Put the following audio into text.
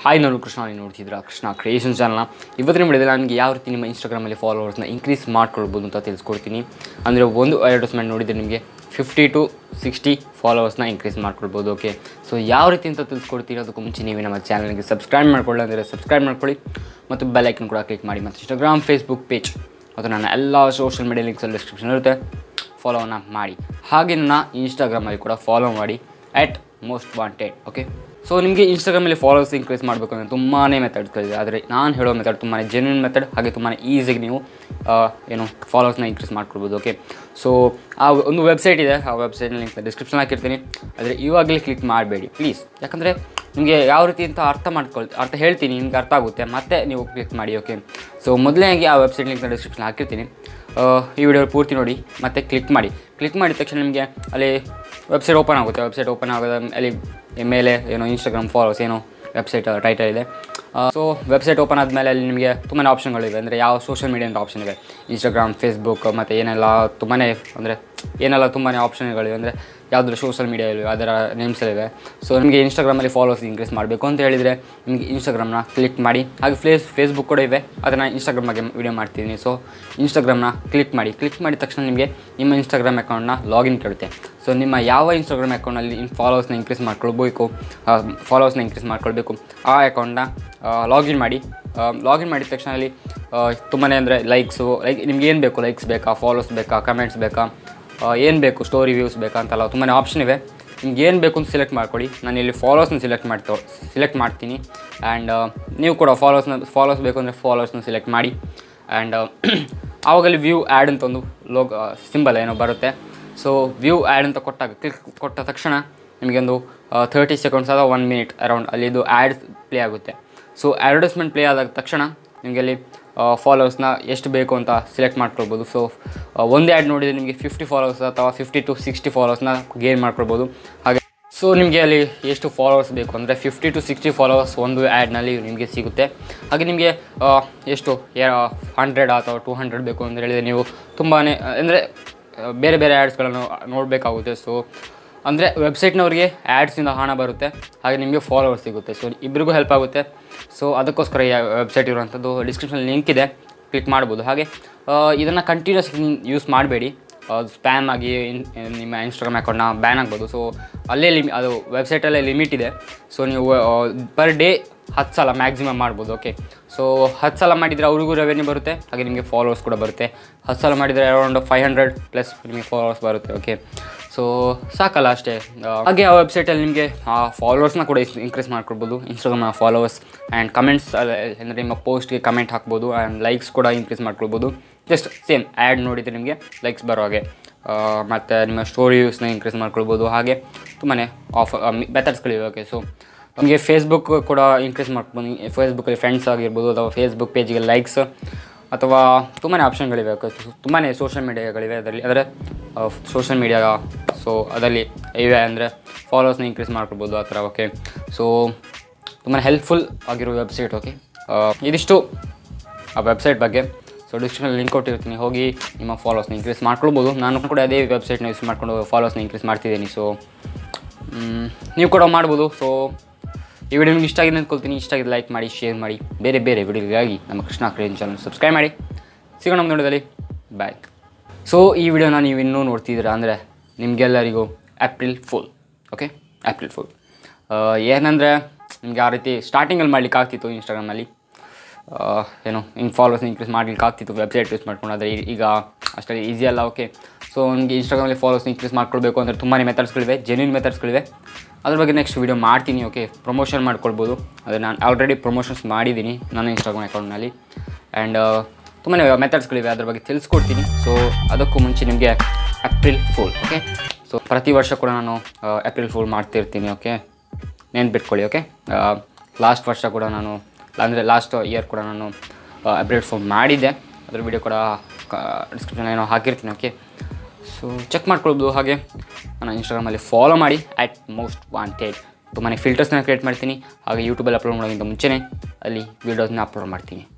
hi ನಾನು ಕೃಷ್ಣ ನೀವು ನೋಡ್ತಿದ್ದೀರಾ ಕೃಷ್ಣ ಕ್ರಿಯೇಷನ್ ಚಾನಲ್ನ ಇವತ್ತಿನ ವಿಡಿಯೋದಲ್ಲಿ ನನಗೆ ಯಾವ ರೀತಿ ನಿಮ್ಮ ಇನ್ಸ್ಟಾಗ್ರಾಮಲ್ಲಿ ಫಾಲೋವರ್ಸ್ನ ಇನ್ಕ್ರೀಸ್ ಮಾಡ್ಕೊಳ್ಬೋದು ಅಂತ ತಿಳಿಸ್ಕೊಡ್ತೀನಿ ಅಂದರೆ ಒಂದು ಅಡ್ವರ್ಟೈಸ್ಮೆಂಟ್ ನೋಡಿದರೆ ನಿಮಗೆ ಫಿಫ್ಟಿ ಟು ಸಿಕ್ಸ್ಟಿ ಫಾಲೋವರ್ಸ್ನ ಇನ್ಕ್ರೀಸ್ ಮಾಡ್ಕೊಳ್ಬೋದು ಓಕೆ ಸೊ ಯಾವ ರೀತಿ ಅಂತ ತಿಳಿಸ್ಕೊಡ್ತೀನಿ ಅದಕ್ಕೂ ಮುಂಚೆ ನೀವು ನಮ್ಮ ಚಾನಲ್ಗೆ ಸಬ್ಸ್ಕ್ರೈಬ್ ಮಾಡ್ಕೊಳ್ಳಿ ಅಂದರೆ ಸಬ್ಸ್ಕ್ರೈಬ್ ಮಾಡ್ಕೊಳ್ಳಿ ಮತ್ತು ಬೆಲ್ ಐಕನ್ ಕೂಡ ಕ್ಲಿಕ್ ಮಾಡಿ ಮತ್ತು ಇನ್ಸ್ಟಾಗ್ರಾಮ್ ಫೇಸ್ಬುಕ್ ಪೇಜ್ ಮತ್ತು ನನ್ನ ಎಲ್ಲ ಸೋಷಿಯಲ್ ಮೀಡಿಯಾ ಲಿಂಕ್ಸಲ್ಲಿ ಡಿಸ್ಕ್ರಿಪ್ಷನ್ ಇರುತ್ತೆ ಫಾಲೋವನ್ನು ಮಾಡಿ ಹಾಗೆ ನನ್ನ ಇನ್ಸ್ಟಾಗ್ರಾಮಲ್ಲಿ ಕೂಡ ಫಾಲೋ ಮಾಡಿ at most wanted okay so ನಿಮಗೆ ಇನ್ಸ್ಟಾಗ್ರಾಮಲ್ಲಿ ಫಾಲೋವರ್ಸ್ ಇನ್ಕ್ರೀಸ್ ಮಾಡಬೇಕು ಅಂದರೆ ತುಂಬಾ ಮೆಥಡ್ಗಳಿದೆ ಆದರೆ ನಾನು ಹೇಳೋ ಮೆಥಡ್ ತುಂಬಾ ಜೆನ್ಯೂನ್ ಮೆಥಡ್ ಹಾಗೆ ತುಂಬಾ ಈಸಿಯಾಗಿ ನೀವು ಆ, ಏನು ಫಾಲೋವರ್ಸ್ನ ಇನ್ಕ್ರೀಸ್ ಮಾಡ್ಕೊಳ್ಬೋದು ಓಕೆ ಸೊ ಆ ಒಂದು ವೆಬ್ಸೈಟ್ ಇದೆ ಆ ವೆಬ್ಸೈಟ್ ಲಿಂಕ್ ಡಿಸ್ಕ್ರಿಪ್ಷನ್ ಹಾಕಿರ್ತೀನಿ ಆದರೆ ಇವಾಗಲೇ ಕ್ಲಿಕ್ ಮಾಡಬೇಡಿ ಪ್ಲೀಸ್ ಯಾಕಂದರೆ ನಿಮಗೆ ಯಾವ ರೀತಿ ಅಂತ ಅರ್ಥ ಮಾಡ್ಕೊಳ್ ಅರ್ಥ ಹೇಳ್ತೀನಿ ನಿಮ್ಗೆ ಅರ್ಥ ಆಗುತ್ತೆ ಮತ್ತೆ ನೀವು ಕ್ಲಿಕ್ ಮಾಡಿ ಓಕೆ ಸೊ ಮೊದಲನೇಗೆ ಆ ವೆಬ್ಸೈಟ್ ಲಿಂಕ್ನ ಡಿಸ್ಕ್ರಿಪ್ಷನ್ ಹಾಕಿರ್ತೀನಿ ಆ, ಈ ವಿಡಿಯೋ ಪೂರ್ತಿ ನೋಡಿ ಮತ್ತೆ ಕ್ಲಿಕ್ ಮಾಡಿ ಕ್ಲಿಕ್ ಮಾಡಿದ ತಕ್ಷಣ ನಿಮಗೆ ಅಲ್ಲಿ ವೆಬ್ಸೈಟ್ ಓಪನ್ ಆಗುತ್ತೆ ವೆಬ್ಸೈಟ್ ಓಪನ್ ಆಗೋದ ಅಲ್ಲಿ ಮೇಲೆ ಏನೋ ಇನ್ಸ್ಟಾಗ್ರಾಮ್ ಫಾಲೋಸ್ ಏನೋ ವೆಬ್ಸೈಟ್ ಟೈಟಲ್ ಇದೆ ಸೊ ವೆಬ್ಸೈಟ್ ಓಪನ್ ಆದಮೇಲೆ ಅಲ್ಲಿ ನಿಮಗೆ ತುಂಬಾ ಆಪ್ಷನ್ಗಳಿವೆ ಅಂದರೆ ಯಾವ ಸೋಷಿಯಲ್ ಮೀಡಿಯಾ ಅಂತ ಆಪ್ಷನ್ ಇದೆ ಇನ್ಸ್ಟಾಗ್ರಾಮ್ ಫೇಸ್ಬುಕ್ ಮತ್ತು ಏನೆಲ್ಲ ತುಂಬಾ ಅಂದರೆ ಏನೆಲ್ಲ ತುಂಬಾ ಆಪ್ಷನ್ಗಳಿವೆ ಅಂದರೆ ಯಾವುದಾದ್ರು ಸೋಷಿಯಲ್ ಮೀಡಿಯಾ ಇವೆ ಅದರ ನೇಮ್ಸ್ ಇವೆ ಸೊ ನಿಮಗೆ ಇನ್ಸ್ಟಾಗ್ರಾಮಲ್ಲಿ ಫಾಲೋವರ್ಸ್ ಇನ್ಕ್ರೀಸ್ ಮಾಡಬೇಕು ಅಂತ ಹೇಳಿದರೆ ನಿಮಗೆ ಇನ್ಸ್ಟಾಗ್ರಾಮ್ನ ಕ್ಲಿಕ್ ಮಾಡಿ ಹಾಗೆ ಫೇಸ್ ಫೇಸ್ಬುಕ್ ಕೂಡ ಇವೆ ಅದನ್ನು ಇನ್ಸ್ಟಾಗ್ರಾಮ್ ಬಗ್ಗೆ ವಿಡಿಯೋ ಮಾಡ್ತಿದ್ದೀನಿ ಸೊ ಇನ್ಸ್ಟಾಗ್ರಾಮ್ನ ಕ್ಲಿಕ್ ಮಾಡಿ ಕ್ಲಿಕ್ ಮಾಡಿದ ತಕ್ಷಣ ನಿಮಗೆ ನಿಮ್ಮ ಇನ್ಸ್ಟಾಗ್ರಾಮ್ ಅಕೌಂಟ್ನ ಲಾಗಿನ್ ಕೇಳುತ್ತೆ ಸೊ ನಿಮ್ಮ ಯಾವ ಇನ್ಸ್ಟಾಗ್ರಾಮ್ ಅಕೌಂಟಲ್ಲಿ ಫಾಲೋವರ್ಸ್ನ ಇನ್ಕ್ರೀಸ್ ಮಾಡ್ಕೊಳ್ಬೇಕು ಫಾಲೋವರ್ಸ್ನ ಇನ್ಕ್ರೀಸ್ ಮಾಡ್ಕೊಳ್ಬೇಕು ಆ ಅಕೌಂಟ್ನ ಲಾಗಿನ್ ಮಾಡಿ ಲಾಗಿನ್ ಮಾಡಿದ ತಕ್ಷಣ ಅಲ್ಲಿ ತುಂಬಾ ಅಂದರೆ ಲೈಕ್ಸು ಲೈಕ್ ನಿಮ್ಗೆ ಏನು ಬೇಕು ಲೈಕ್ಸ್ ಬೇಕಾ ಫಾಲೋಸ್ ಬೇಕಾ ಕಮೆಂಟ್ಸ್ ಬೇಕಾ ಏನು ಬೇಕು ಸ್ಟೋರಿ ವ್ಯೂಸ್ ಬೇಕಾ ಅಂತೆಲ್ಲ ತುಂಬಾ ಆಪ್ಷನ್ ಇವೆ ನಿಮ್ಗೆ ಏನು ಬೇಕು ಅಂತ ಸೆಲೆಕ್ಟ್ ಮಾಡ್ಕೊಳ್ಳಿ ನಾನು ಇಲ್ಲಿ ಫಾಲೋಸ್ನ ಸಿಲೆಕ್ಟ್ ಮಾಡ್ತೋ ಸಿಲೆಕ್ಟ್ ಮಾಡ್ತೀನಿ ಆ್ಯಂಡ್ ನೀವು ಕೂಡ ಫಾಲೋಸ್ನ ಫಾಲೋಸ್ ಬೇಕು ಅಂದರೆ ಫಾಲೋಸ್ನ ಸಿಲೆಕ್ಟ್ ಮಾಡಿ ಆ್ಯಂಡ್ ಆವಾಗಲ್ಲಿ ವ್ಯೂ ಆ್ಯಡ್ ಅಂತ ಒಂದು ಲೋಗ್ ಸಿಂಬಲ್ ಏನೋ ಬರುತ್ತೆ ಸೊ ವ್ಯೂ ಆ್ಯಡ್ ಅಂತ ಕೊಟ್ಟಾಗ ಕ್ಲಿಕ್ ಕೊಟ್ಟ ತಕ್ಷಣ ನಿಮಗೊಂದು ಥರ್ಟಿ ಸೆಕೆಂಡ್ಸ್ ಅಥವಾ ಒನ್ ಮಿನಿಟ್ ಅರೌಂಡ್ ಅಲ್ಲಿ ಇದು ಆ್ಯಡ್ ಪ್ಲೇ ಆಗುತ್ತೆ ಸೊ ಅಡ್ವರ್ಟೈಸ್ಮೆಂಟ್ ಪ್ಲೇ ಆದ ತಕ್ಷಣ ನಿಮಗೆ ಅಲ್ಲಿ ಫಾಲೋವರ್ಸ್ನ ಎಷ್ಟು ಬೇಕು ಅಂತ ಸೆಲೆಕ್ಟ್ ಮಾಡ್ಕೊಳ್ಬೋದು ಸೊ ಒಂದೇ ಆ್ಯಡ್ ನೋಡಿದರೆ ನಿಮಗೆ ಫಿಫ್ಟಿ ಫಾಲೋವರ್ಸ್ ಅಥವಾ ಫಿಫ್ಟಿ ಟು ಸಿಕ್ಸ್ಟಿ ಫಾಲೋವರ್ಸ್ನ ಗೇನ್ ಮಾಡ್ಕೊಳ್ಬೋದು ಹಾಗೆ ಸೊ ನಿಮಗೆ ಅಲ್ಲಿ ಎಷ್ಟು ಫಾಲೋವರ್ಸ್ ಬೇಕು ಅಂದರೆ ಫಿಫ್ಟಿ ಟು ಸಿಕ್ಸ್ಟಿ ಫಾಲೋವರ್ಸ್ ಒಂದು ಆ್ಯಡ್ನಲ್ಲಿ ನಿಮಗೆ ಸಿಗುತ್ತೆ ಹಾಗೆ ನಿಮಗೆ ಆ, ಎಷ್ಟು ಹಂಡ್ರೆಡ್ ಅಥವಾ ಟೂ ಹಂಡ್ರೆಡ್ ಬೇಕು ಅಂತ ಹೇಳಿದರೆ ನೀವು ತುಂಬಾ ಅಂದರೆ ಬೇರೆ ಬೇರೆ ಆ್ಯಡ್ಸ್ಗಳನ್ನು ನೋಡಬೇಕಾಗುತ್ತೆ ಸೊ ಅಂದರೆ ವೆಬ್ಸೈಟ್ನವ್ರಿಗೆ ಆ್ಯಡ್ಸಿಂದ ಹಣ ಬರುತ್ತೆ ಹಾಗೆ ನಿಮಗೆ ಫಾಲೋವರ್ಸ್ ಸಿಗುತ್ತೆ ಸೊ ಇಬ್ಬರಿಗೂ ಹೆಲ್ಪ್ ಆಗುತ್ತೆ ಸೊ ಅದಕ್ಕೋಸ್ಕರ ಈ ವೆಬ್ಸೈಟ್ ಇರುವಂಥದ್ದು ಡಿಸ್ಕ್ರಿಪ್ಷನ್ ಲಿಂಕ್ ಇದೆ ಕ್ಲಿಕ್ ಮಾಡ್ಬೋದು ಹಾಗೆ ಇದನ್ನು ಕಂಟಿನ್ಯೂಸ್ ಯೂಸ್ ಮಾಡಬೇಡಿ ಸ್ಪ್ಯಾಮ್ ಆಗಿ ಇನ್- ನಿಮ್ಮ ಇನ್ಸ್ಟಾಗ್ರಾಮ್ ಅಕೌಂಟ್ನ ಬ್ಯಾನ್ ಆಗ್ಬೋದು ಸೊ ಅಲ್ಲೇ ಲಿಮಿ ಅದು ವೆಬ್ಸೈಟಲ್ಲೇ ಲಿಮಿಟ್ ಇದೆ ಸೊ ನೀವು ಪರ್ ಡೇ ಹತ್ತು ಸಲ ಮ್ಯಾಕ್ಸಿಮಮ್ ಮಾಡ್ಬೋದು ಓಕೆ ಸೊ ಹತ್ತು ಸಲ ಮಾಡಿದರೆ ಅವ್ರಿಗೂ ರೆವೆನ್ಯೂ ಬರುತ್ತೆ ಹಾಗೆ ನಿಮಗೆ ಫಾಲೋವರ್ಸ್ ಕೂಡ ಬರುತ್ತೆ ಹತ್ತು ಸಲ ಮಾಡಿದರೆ ಅರೌಂಡ್ ಫೈವ್ ಹಂಡ್ರೆಡ್ ಪ್ಲಸ್ ನಿಮಗೆ ಫಾಲೋವರ್ಸ್ ಬರುತ್ತೆ ಓಕೆ ಸೊ ಸಾಕಲ್ಲ ಅಷ್ಟೇ ಆ, ಹಾಗೆ ಆ ವೆಬ್ಸೈಟಲ್ಲಿ ನಿಮಗೆ ಫಾಲೋವರ್ಸ್ನ ಕೂಡ ಇನ್ಕ್ರೀಸ್ ಮಾಡ್ಕೊಳ್ಬೋದು ಇನ್ಸ್ಟಾಗ್ರಾಮ್ ಫಾಲೋವರ್ಸ್ ಆ್ಯಂಡ್ ಕಮೆಂಟ್ಸ್ ಅಂದರೆ ನಿಮ್ಮ ಪೋಸ್ಟ್ಗೆ ಕಮೆಂಟ್ ಹಾಕ್ಬೋದು ಆ್ಯಂಡ್ ಲೈಕ್ಸ್ ಕೂಡ ಇನ್ಕ್ರೀಸ್ ಮಾಡ್ಕೊಳ್ಬೋದು ಜಸ್ಟ್ ಸೇಮ್ ಆ್ಯಡ್ ನೋಡಿದರೆ ನಿಮಗೆ ಲೈಕ್ಸ್ ಬರೋ ಹಾಗೆ ಮತ್ತು ನಿಮ್ಮ ಸ್ಟೋರಿ ವ್ಯೂಸ್ನ ಇನ್ಕ್ರೀಸ್ ಮಾಡ್ಕೊಳ್ಬೋದು ಹಾಗೆ ತುಂಬಾ ಆಫ್ ಮೆಥಡ್ಸ್ಗಳಿವೆ ಓಕೆ ಸೊ ನಮಗೆ ಫೇಸ್ಬುಕ್ ಕೂಡ ಇನ್ಕ್ರೀಸ್ ಮಾಡ್ಬೋದು ಫೇಸ್ಬುಕ್ಕಲ್ಲಿ ಫ್ರೆಂಡ್ಸ್ ಆಗಿರ್ಬೋದು ಅಥವಾ ಫೇಸ್ಬುಕ್ ಪೇಜಿಗೆ ಲೈಕ್ಸ್ ಅಥವಾ ತುಂಬಾ ಆಪ್ಷನ್ಗಳಿವೆ ತುಂಬಾ ಸೋಷಿಯಲ್ ಮೀಡಿಯಾಗಳಿವೆ ಅದರಲ್ಲಿ ಅಂದರೆ ಸೋಷಿಯಲ್ ಮೀಡಿಯಾ ಸೊ ಅದರಲ್ಲಿ ಇವೆ ಅಂದರೆ ಫಾಲೋವರ್ಸ್ನ ಇನ್ಕ್ರೀಸ್ ಮಾಡ್ಕೊಳ್ಬೋದು ಆ ಥರ ಓಕೆ ಸೊ ತುಂಬಾ ಹೆಲ್ಪ್ಫುಲ್ ಆಗಿರೋ ವೆಬ್ಸೈಟ್ ಓಕೆ ಇದಿಷ್ಟು ಆ ವೆಬ್ಸೈಟ್ ಬಗ್ಗೆ ಸೊ ಡಿಸ್ಕ್ರಿಪ್ಷನ್ ಲಿಂಕ್ ಕೊಟ್ಟಿರ್ತೀನಿ ಹೋಗಿ ನಿಮ್ಮ ಫಾಲೋವರ್ಸ್ನ ಇನ್ಕ್ರೀಸ್ ಮಾಡ್ಕೊಳ್ಬೋದು ನಾನು ಕೂಡ ಅದೇ ವೆಬ್ಸೈಟ್ನ ಯೂಸ್ ಮಾಡ್ಕೊಂಡು ಫಾಲೋವರ್ಸ್ನ ಇನ್ಕ್ರೀಸ್ ಮಾಡ್ತಿದ್ದೀನಿ ಸೊ ನೀವು ಕೂಡ ಮಾಡ್ಬೋದು ಸೊ ಈ ವಿಡಿಯೋ ನಿಮ್ಗೆ ಇಷ್ಟ ಆಗಿದೆ ಅಂದ್ಕೊಳ್ತೀನಿ ಇಷ್ಟ ಆಗಿದೆ ಲೈಕ್ ಮಾಡಿ ಶೇರ್ ಮಾಡಿ ಬೇರೆ ಬೇರೆ ವಿಡಿಯೋಗಾಗಿ ನಮ್ಮ ಕೃಷ್ಣ ಕ್ರೇನ್ ಚಾನಲ್ ಸಬ್ಸ್ಕ್ರೈಬ್ ಮಾಡಿ ಸಿಗೋಣ ನಮ್ಮ ನೋಡೋದಲ್ಲಿ ಬಾಯ್ ಸೊ ಈ ವಿಡಿಯೋನ ನೀವು ಇನ್ನೂ ನೋಡ್ತಿದ್ದೀರಾ ಅಂದರೆ ನಿಮಗೆಲ್ಲರಿಗೂ April fool okay April fool ಏನಂದರೆ ನಿಮ್ಗೆ ಆ ರೀತಿ ಸ್ಟಾರ್ಟಿಂಗಲ್ಲಿ ಮಾಡ್ಲಿಕ್ಕೆ ಆಗ್ತಿತ್ತು ಇನ್ಸ್ಟಾಗ್ರಾಮಲ್ಲಿ ಏನು ಹಿಂಗೆ ಫಾಲೋವರ್ಸ್ ಇನ್ಕ್ರೀಸ್ ಮಾಡ್ಲಿಕ್ಕೆ ಆಗ್ತಿತ್ತು ವೆಬ್ಸೈಟ್ ಯೂಸ್ ಮಾಡ್ಕೊಂಡು ಆದರೆ ಈಗ ಅಷ್ಟೇ ಈಸಿ ಅಲ್ಲ ಓಕೆ ಸೊ ನನಗೆ ಇನ್ಸ್ಟಾಗ್ರಾಮಲ್ಲಿ ಫಾಲೋವರ್ಸ್ ಇನ್ಕ್ರೀಸ್ ಮಾಡ್ಕೊಳ್ಬೇಕು ಅಂದರೆ ತುಂಬಾ ಮೆಥಡ್ಸ್ಗಳಿವೆ ಜೆನ್ಯೂನ್ ಮೆಥಡ್ಸ್ಗಳಿವೆ ಅದ್ರ ಬಗ್ಗೆ ನೆಕ್ಸ್ಟ್ ವೀಡಿಯೋ ಮಾಡ್ತೀನಿ ಓಕೆ ಪ್ರಮೋಷನ್ ಮಾಡ್ಕೊಳ್ಬೋದು ಅದೇ ನಾನು ಆಲ್ರೆಡಿ ಪ್ರಮೋಷನ್ಸ್ ಮಾಡಿದ್ದೀನಿ ನನ್ನ ಇನ್ಸ್ಟಾಗ್ರಾಮ್ ಅಕೌಂಟ್ನಲ್ಲಿ ಆ್ಯಂಡ್ ತುಂಬಾ ಮೆಥಡ್ಸ್ಗಳಿವೆ ಅದ್ರ ಬಗ್ಗೆ ತಿಳಿಸ್ಕೊಡ್ತೀನಿ ಸೊ ಅದಕ್ಕೂ ಮುಂಚೆ ನಿಮಗೆ ಏಪ್ರಿಲ್ ಫುಲ್ ಓಕೆ ಸೊ ಪ್ರತಿ ವರ್ಷ ಕೂಡ ನಾನು ಏಪ್ರಿಲ್ ಫುಲ್ ಮಾಡ್ತಿರ್ತೀನಿ ಓಕೆ ನೆನ್ಪಿಟ್ಕೊಳ್ಳಿ ಓಕೆ ಲಾಸ್ಟ್ ವರ್ಷ ಕೂಡ ನಾನು ಅಂದರೆ ಲಾಸ್ಟ್ ಇಯರ್ ಕೂಡ ನಾನು ಅಪ್ಡೇಟ್ ಫೋನ್ ಮಾಡಿದ್ದೆ ಅದ್ರ ವಿಡಿಯೋ ಕೂಡ ಡಿಸ್ಕ್ರಿಪ್ಷನ್ ಏನೋ ಹಾಕಿರ್ತೀನಿ ಓಕೆ ಸೊ ಚೆಕ್ ಮಾಡ್ಕೊಳ್ಬೋದು ಹಾಗೆ ನನ್ನ ಇನ್ಸ್ಟಾಗ್ರಾಮಲ್ಲಿ ಫಾಲೋ ಮಾಡಿ ಆ್ಯಟ್ ಮೋಸ್ಟ್ ವಾಂಟೆಡ್ ತುಂಬಾ ಫಿಲ್ಟರ್ಸ್ನ ಕ್ರಿಯೇಟ್ ಮಾಡ್ತೀನಿ ಹಾಗೆ ಯೂಟ್ಯೂಬಲ್ಲಿ ಅಪ್ಲೋಡ್ ಮಾಡೋಕ್ಕಿಂತ ಮುಂಚೆನೇ ಅಲ್ಲಿ ವೀಡಿಯೋಸ್ನ ಅಪ್ಲೋಡ್ ಮಾಡ್ತೀನಿ